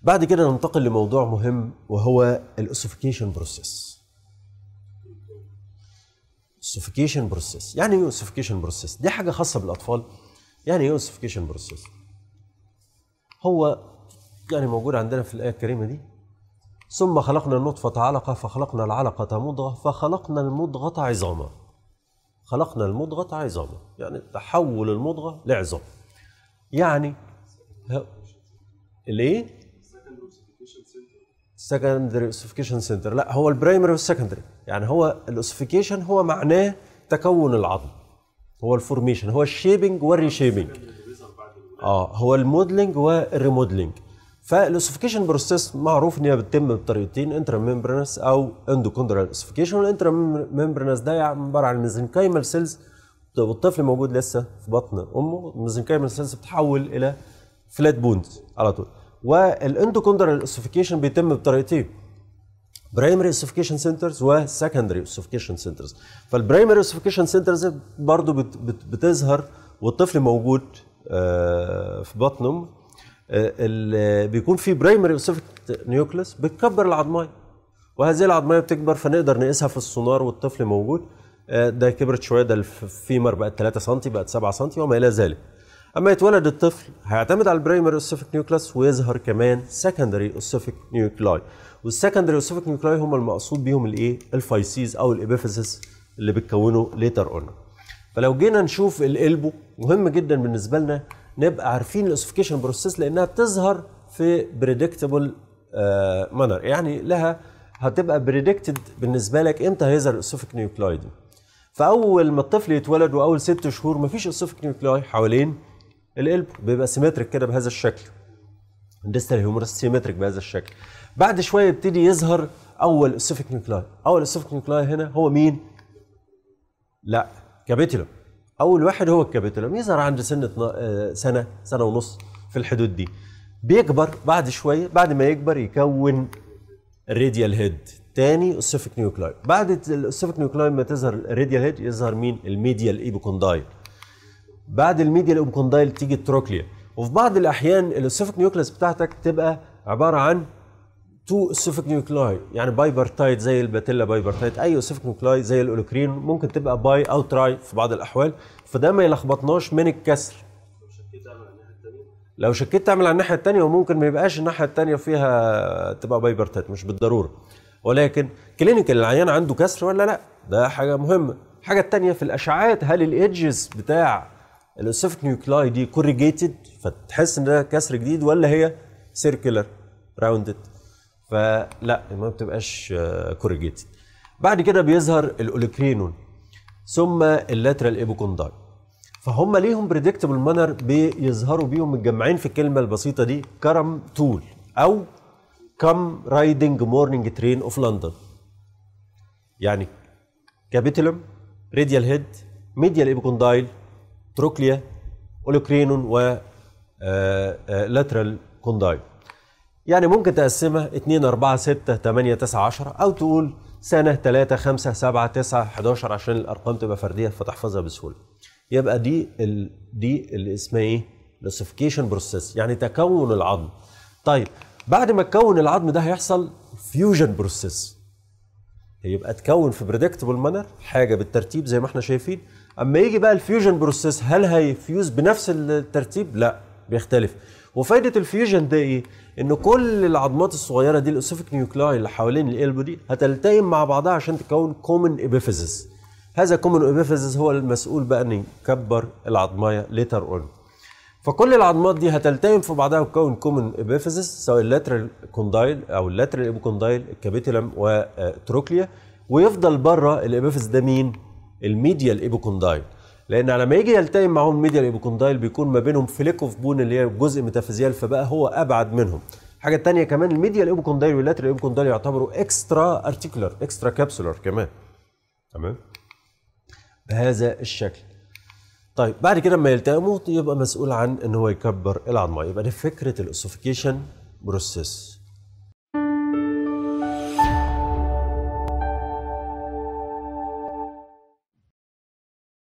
بعد كده ننتقل لموضوع مهم وهو الاوسيفيكيشن بروسيس اوسيفيكيشن بروسيس يعني ايه اوسيفيكيشن بروسيس دي حاجه خاصه بالاطفال يعني ايه اوسيفيكيشن بروسيس هو يعني موجود عندنا في الايه الكريمه دي ثم خلقنا النطفة علقة فخلقنا العلقة مضغة فخلقنا المضغة عظاما خلقنا المضغة عظاما يعني تحول المضغة لعظام يعني ه- الايه؟ سكندري اوسيفيكيشن سنتر لا هو البرايمري والسكندري يعني هو الاوسيفيكيشن هو معناه تكون العظم هو الفورميشن هو الشيبنج والريشيبنج اه هو الموديلنج والريموديلنج فالاوسيفيكيشن بروسيس معروف ان هي بتتم بطريقتين انترا ميمبرنس او اندوكوندرال اوسيفيكيشن والانترا ميمبرنس ده عباره عن ميزنكايمال سيلز والطفل موجود لسه في بطن امه الميزنكايمال سيلز بتتحول الى فلات بونز على طول والاندوكوندرال اوسيفيكيشن بيتم بطريقتين برايمري اوسيفيكيشن سنترز وسكندري اوسيفيكيشن سنترز فالبرايمري اوسيفيكيشن سنترز برضه بت بت بتظهر والطفل موجود آه، في بطن امه آه، ال- بيكون في برايمري اوسيفيك نيوكليس بتكبر العظمايه وهذه العظميه بتكبر فنقدر نقيسها في السونار والطفل موجود آه، ده كبرت شويه ده الفيمر بقت 3 سم بقت 7 سم وما الى ذلك اما يتولد الطفل هيعتمد على البرايمري اوسيفيك نيوكلاس ويظهر كمان سكندري اوسيفيك نيوكلاي والسكندري اوسيفيك نيوكلاي هم المقصود بيهم الايه الفايسيز او الابيفيسيس اللي بتكونوا ليتر اون فلو جينا نشوف القلبو مهم جدا بالنسبه لنا نبقى عارفين الاوسيفيكيشن بروسيس لانها بتظهر في بريدكتبل مانر يعني لها هتبقى بريدكتد بالنسبه لك امتى هيظهر الاوسيفيك نيوكلاي دي فاول ما الطفل يتولد واول ست شهور مفيش اوسيفيك نيوكلاي حوالين القلب بيبقى سيمتريك كده بهذا الشكل الديستال هيومرس سيمتريك بهذا الشكل بعد شويه يبتدي يظهر اول اوسيفيك نيوكلاي اول اوسيفيك نيوكلاي هنا هو مين لا كابيتولم اول واحد هو الكابيتولم يظهر عند سن اتنا- آه، سنه سنه ونص في الحدود دي بيكبر بعد شويه بعد ما يكبر يكون الراديال هيد تاني اوسيفيك نيوكلاي بعد الاوسيفيك نيوكلاي ما تظهر الراديال هيد يظهر مين الميديال ايبوكوندايل بعد الميديال ايبوكوندايل تيجي التروكليا وفي بعض الاحيان الاوسيفيك نيوكلاس بتاعتك تبقى عباره عن تو اوسيفيك نيوكلاي يعني بايبرتايت زي الباتيلا بايبرتايت اي اوسيفيك نيوكلاي زي الاولوكرين ممكن تبقى باي او تراي في بعض الاحوال فده ما يلخبطناش من الكسر لو شكيت تعمل على الناحيه الثانيه وممكن ما يبقاش الناحيه الثانيه فيها تبقى بايبرتايت مش بالضروره ولكن كلينيكال العيان عنده كسر ولا لا ده حاجه مهمه الحاجه الثانيه في الاشعاعات هل الايدجز بتاع الاوسيفيك نيوكلاي دي كوريجيتد فتحس ان ده كسر جديد ولا هي سيركلر راوندد فلا ما بتبقاش كوريجيتد بعد كده بيظهر الاوليكرينون ثم اللاترال ايبوكونداي فهم ليهم بريدكتبل مانر بيظهروا بيهم متجمعين في الكلمه البسيطه دي كرم تول او كم رايدنج مورنينج ترين اوف لندن يعني كابيتولم راديال هيد ميديال ايبوكوندايل تروكليا اولوكرينون و لاترال كوندايل يعني ممكن تقسمها 2 4 6 8 9 10 او تقول سنه 3 5 7 9 11 عشان الارقام تبقى فرديه فتحفظها بسهوله يبقى دي ال... دي اللي اسمها ايه الاوسيفيكيشن بروسيس يعني تكون العظم طيب بعد ما تكون العظم ده هيحصل فيوجن بروسيس يبقى تكون في بريدكتبل مانر حاجه بالترتيب زي ما احنا شايفين اما يجي بقى الفيوجن بروسيس هل هيفيوز بنفس الترتيب لا بيختلف وفايده الفيوجن ده ايه ان كل العظمات الصغيره دي الاوسيفيك نيوكلاي اللي حوالين القلب دي هتلتئم مع بعضها عشان تكون كومن ابيفيزيس هذا كومن ابيفيزيس هو المسؤول بقى ان يكبر العظمايه ليتر اون فكل العظمات دي هتلتئم في بعضها وتكون كومن ابيفيزيس سواء اللاترال كوندايل او اللاترال ايبوكوندايل الكابيتولم وتروكليا ويفضل بره الابيفيزيس ده مين؟ الميديال ايبوكوندايل لان على ما يجي يلتئم معاهم الميديال ايبوكوندايل بيكون ما بينهم فليك اوف بون اللي هي جزء ميتافيزيال فبقى هو ابعد منهم الحاجه الثانيه كمان الميديال ايبوكوندايل واللاترال ايبوكوندايل يعتبروا اكسترا ارتيكولار اكسترا كابسولار كمان تمام بهذا الشكل طيب بعد كده لما يلتئموا يبقى مسؤول عن ان هو يكبر العظمه يبقى دي فكره الاوسيفيكيشن بروسيس